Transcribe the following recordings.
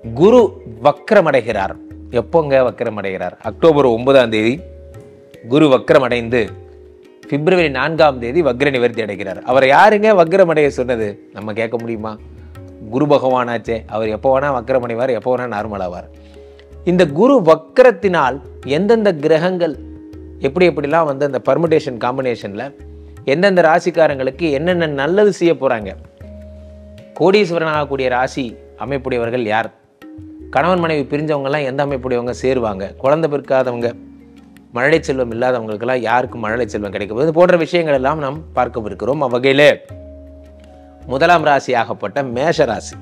குரு வக்ரமடைகிறார் எப்போங்க வக்ரமடைகிறார் அக்டோபர் ஒன்பதாம் தேதி குரு வக்ரமடைந்து பிப்ரவரி நான்காம் தேதி வக்ர நிவர்த்தி அடைகிறார் அவர் யாருங்க வக்ரமடைய சொன்னது நம்ம கேட்க முடியுமா குரு பகவானாச்சே அவர் எப்போ வேணா வக்ரமடைவார் எப்போ வேணா நார்மல் ஆவார் இந்த குரு வக்ரத்தினால் எந்தெந்த கிரகங்கள் எப்படி எப்படிலாம் வந்து அந்த பர்முடேஷன் காம்பினேஷனில் எந்தெந்த ராசிக்காரங்களுக்கு என்னென்ன நல்லது செய்ய போகிறாங்க கோடீஸ்வரன் ஆகக்கூடிய ராசி அமைப்புடையவர்கள் யார் கணவன் மனைவி பிரிஞ்சவங்கெல்லாம் எந்த அமைப்புடையவங்க சேருவாங்க குழந்தை பிறக்காதவங்க மழலை செல்வம் இல்லாதவங்களுக்கெல்லாம் யாருக்கு மழலை செல்வம் கிடைக்கும் இது போன்ற விஷயங்கள் எல்லாம் நாம் பார்க்கவிருக்கிறோம் அவ்வகையில் முதலாம் ராசியாகப்பட்ட மேஷ ராசி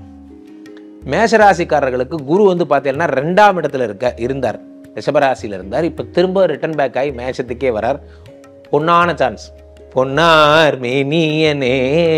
மேஷ ராசிக்காரர்களுக்கு குரு வந்து பார்த்தீங்கன்னா ரெண்டாம் இடத்துல இருக்க இருந்தார் ரிஷபராசியில் இருந்தார் இப்போ திரும்ப ரிட்டர்ன் பேக் ஆகி மேஷத்துக்கே வரார் பொன்னான சான்ஸ் பொன்னார் மேனியனே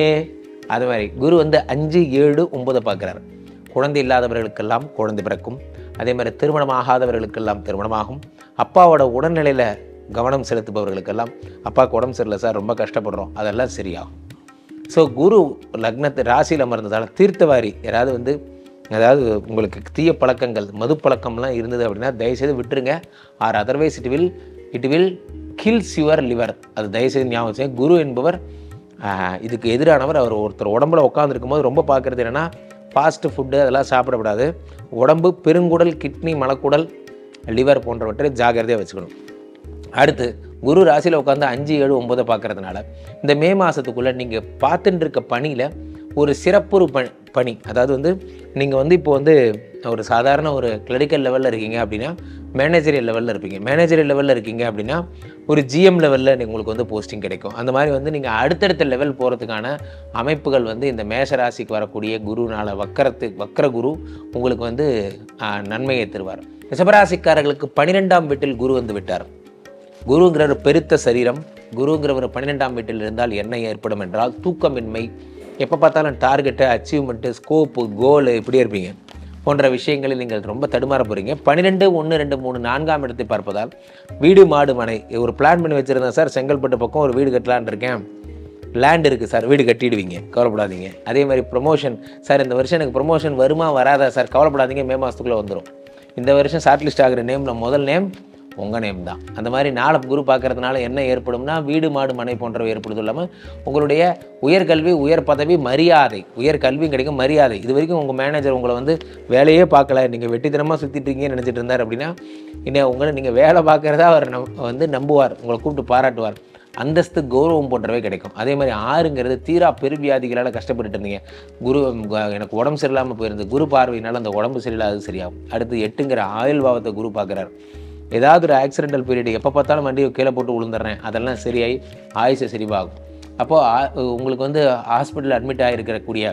அது மாதிரி குரு வந்து அஞ்சு ஏழு ஒன்பதை பார்க்குறாரு குழந்தை இல்லாதவர்களுக்கெல்லாம் குழந்தை பிறக்கும் அதே மாதிரி திருமணம் ஆகாதவர்களுக்கெல்லாம் திருமணமாகும் அப்பாவோட உடல்நிலையில் கவனம் செலுத்துபவர்களுக்கெல்லாம் அப்பாவுக்கு உடம்பு சரியில்லை சார் ரொம்ப கஷ்டப்படுறோம் அதெல்லாம் சரியாகும் ஸோ குரு லக்னத்து ராசியில் அமர்ந்ததால் தீர்த்தவாரி யாராவது வந்து அதாவது உங்களுக்கு தீய பழக்கங்கள் மது பழக்கம்லாம் இருந்தது அப்படின்னா தயவுசெய்து விட்டுருங்க or otherwise it will it will kills your liver அது தயவுசெய்து ஞாபகம் வச்சுங்க. குரு என்பவர் ஆஹ், இதுக்கு எதிரானவர் அவர் ஒருத்தர் உடம்புல உட்காந்துருக்கும் போது ரொம்ப பார்க்குறது என்னென்னா ஃபாஸ்ட் ஃபுட்டு அதெல்லாம் சாப்பிடக்கூடாது உடம்பு பெருங்குடல் கிட்னி மலக்குடல் லிவர் போன்றவற்றை ஜாகிரதையாக வச்சுக்கணும் அடுத்து குரு ராசியில் உட்காந்து அஞ்சு ஏழு ஒன்பதை பார்க்கறதுனால இந்த மே மாதத்துக்குள்ளே நீங்கள் பார்த்துட்டு இருக்க பணியில் ஒரு சிறப்புறு பணி பணி அதாவது வந்து நீங்கள் வந்து இப்போ வந்து ஒரு சாதாரண ஒரு கிளரிக்கல் லெவலில் இருக்கீங்க அப்படின்னா மேனேஜரியல் லெவலில் இருப்பீங்க மேனேஜரியல் லெவலில் இருக்கீங்க அப்படின்னா ஒரு ஜிஎம் லெவலில் உங்களுக்கு வந்து போஸ்டிங் கிடைக்கும் அந்த மாதிரி வந்து நீங்கள் அடுத்தடுத்த லெவல் போகிறதுக்கான அமைப்புகள் வந்து இந்த மேஷ ராசிக்கு வரக்கூடிய குருனால வக்கரத்து வக்கர குரு உங்களுக்கு வந்து ஆஹ், நன்மையை தருவார் ரிஷபராசிக்காரர்களுக்கு பன்னிரெண்டாம் வீட்டில் குரு வந்து விட்டார் குருங்கிற ஒரு பெருத்த சரீரம் குருங்கிற ஒரு பன்னிரெண்டாம் வீட்டில் இருந்தால் என்ன ஏற்படும் என்றால் தூக்கமின்மை எப்போ பார்த்தாலும் டார்கெட்டு அச்சீவ்மெண்ட்டு ஸ்கோப்பு கோலு இப்படியே இருப்பீங்க போன்ற விஷயங்களில் நீங்கள் ரொம்ப தடுமாற போகிறீங்க பன்னிரெண்டு ஒன்று ரெண்டு மூணு நான்காம் இடத்தை பார்ப்பதால் வீடு மாடு மனை ஒரு பிளான் பண்ணி வச்சுருந்தேன் சார் செங்கல்பட்டு பக்கம் ஒரு வீடு கட்டலான்னு இருக்கேன் லேண்ட் இருக்குது சார் வீடு கட்டிடுவீங்க கவலைப்படாதீங்க அதே மாதிரி ப்ரொமோஷன் சார் இந்த வருஷம் எனக்கு ப்ரொமோஷன் வருமா வராதா சார் கவலைப்படாதீங்க மே மாதத்துக்குள்ளே வந்துடும் இந்த வருஷம் ஷார்ட் லிஸ்ட் ஆகிற நேமில் முதல் நேம் உங்கள் நேம் தான் அந்த மாதிரி நாளை குரு பார்க்கறதுனால என்ன ஏற்படும்னா வீடு மாடு மனை போன்றவை ஏற்படுது இல்லாமல் உங்களுடைய உயர்கல்வி உயர் பதவி மரியாதை உயர் கல்வியும் கிடைக்கும் மரியாதை இது வரைக்கும் உங்கள் மேனேஜர் உங்களை வந்து வேலையே பார்க்கல நீங்கள் வெட்டித்தனமாக சுற்றிட்டு இருக்கீங்கன்னு நினச்சிட்டு இருந்தார் அப்படின்னா இன்னும் உங்களை நீங்கள் வேலை பார்க்குறதா அவர் நம் வந்து நம்புவார் உங்களை கூப்பிட்டு பாராட்டுவார் அந்தஸ்து கௌரவம் போன்றவை கிடைக்கும் அதே மாதிரி ஆறுங்கிறது தீரா பெருவியாதிகளால் கஷ்டப்பட்டுட்டு இருந்தீங்க குரு க- எனக்கு உடம்பு சரியில்லாமல் போயிருந்தது குரு பார்வையினால் அந்த உடம்பு சரியில்லாதது சரியாகும் அடுத்து எட்டுங்கிற ஆயுள் பாவத்தை குரு பார்க்குறாரு ஏதாவது ஒரு ஆக்சிடென்டல் பீரியட் எப்போ பார்த்தாலும் வண்டியை கீழே போட்டு விழுந்துடுறேன் அதெல்லாம் சரியாகி ஆயுசை சரிவாகும் அப்போது உங்களுக்கு வந்து ஹாஸ்பிட்டல் அட்மிட் ஆகிருக்கக்கூடிய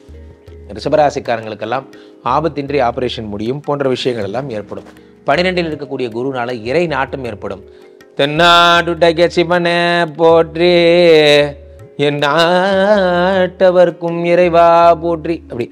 ரிஷபராசிக்காரங்களுக்கெல்லாம் ஆபத்தின்றி ஆபரேஷன் முடியும் போன்ற விஷயங்கள் எல்லாம் ஏற்படும் பன்னிரெண்டில் இருக்கக்கூடிய குருனால இறை நாட்டம் ஏற்படும் தென்னாடுடைய சிவனே போற்றி என் நாட்டவர்க்கும் இறைவா போற்றி அப்படி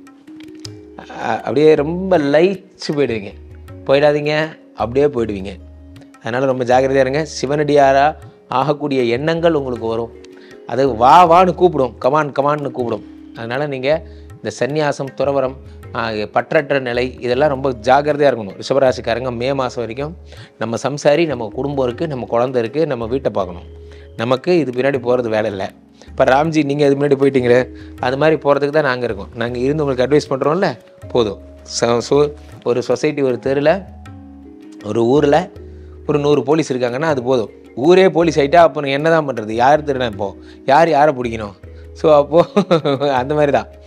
அ- அப்படியே ரொம்ப லயிச்சு போயிடுவீங்க போயிடாதீங்க அப்படியே போயிடுவீங்க அதனால் ரொம்ப ஜாக்கிரதையாக இருங்க சிவனடியாரா ஆகக்கூடிய எண்ணங்கள் உங்களுக்கு வரும் அது வா வான்னு கூப்பிடும் கமான் கமான்னு கூப்பிடும் அதனால் நீங்கள் இந்த சந்நியாசம் துறவரம் ஆ, பற்றற்ற நிலை இதெல்லாம் ரொம்ப ஜாக்கிரதையாக இருக்கணும் ரிஷபராசிக்காரங்க மே மாதம் வரைக்கும் நம்ம சம்சாரி நம்ம குடும்பம் இருக்குது நம்ம குழந்தை இருக்குது நம்ம வீட்டை பார்க்கணும் நமக்கு இது பின்னாடி போகிறது வேலை இல்லை இப்போ ராம்ஜி நீங்கள் இது முன்னாடி போயிட்டீங்களே அது மாதிரி போகிறதுக்கு தான் நாங்கள் இருக்கோம் நாங்கள் இருந்து உங்களுக்கு அட்வைஸ் பண்ணுறோம்ல போதும் ச- சோ- ஒரு சொசைட்டி ஒரு தெருவில் ஒரு ஊரில் ஒரு நூறு போலீஸ் இருக்காங்கன்னா அது போதும் ஊரே போலீஸ் ஆகிட்டா அப்புறம் என்ன தான் பண்ணுறது யார் திருடன் இப்போ யார் யாரை பிடிக்கணும் ஸோ அப்போது அந்த மாதிரி தான்